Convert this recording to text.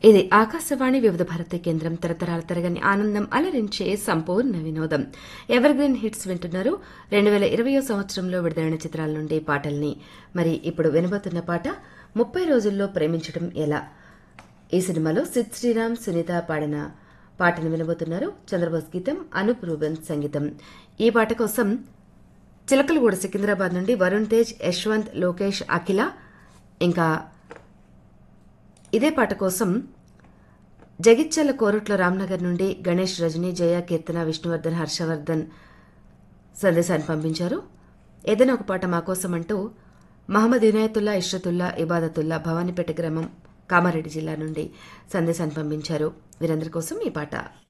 ఇది ఆకాశవాణి వివిధ భారతి కేంద్రం తరతరాల తరగని ఆనందం అలరించే సంపూర్ణ వినోదం ఎవర్ గ్రీన్ హిట్స్ వింటున్నారు రెండు వేల ఇరవయో సంవత్సరంలో విడుదలైన చిత్రాల నుండి పాటల్ని మరి ఇప్పుడు వినబోతున్న పాట ముప్పై రోజుల్లో ప్రేమించడం ఎలా ఈ సినిమాలో సిద్ శ్రీరామ్ సునీత పాడిన పాటను వినబోతున్నారు చంద్రబోస్ గీతం అనూప్ రూబెన్ సంగీతం ఈ పాట కోసం చిలకలగూడ సికింద్రాబాద్ నుండి వరుణ్ తేజ్ యశ్వంత్ లోకేష్ అఖిల ఇంకా ఇదే పాట కోసం జగిత్యాల కోరుట్ల రామ్నగర్ నుండి గణేష్ రజని జయ కీర్తన విష్ణువర్ధన్ హర్షవర్ధన్ సందేశాన్ని పంపించారు ఏదైనా ఒక పాట మా కోసం అంటూ మహమ్మద్ ఇనాయతుల్లా ఇష్రతుల్లా ఇబాదతుల్లా భవానీపేట గ్రామం కామారెడ్డి జిల్లా నుండి సందేశాన్ని పంపించారు వీరందరి కోసం ఈ పాట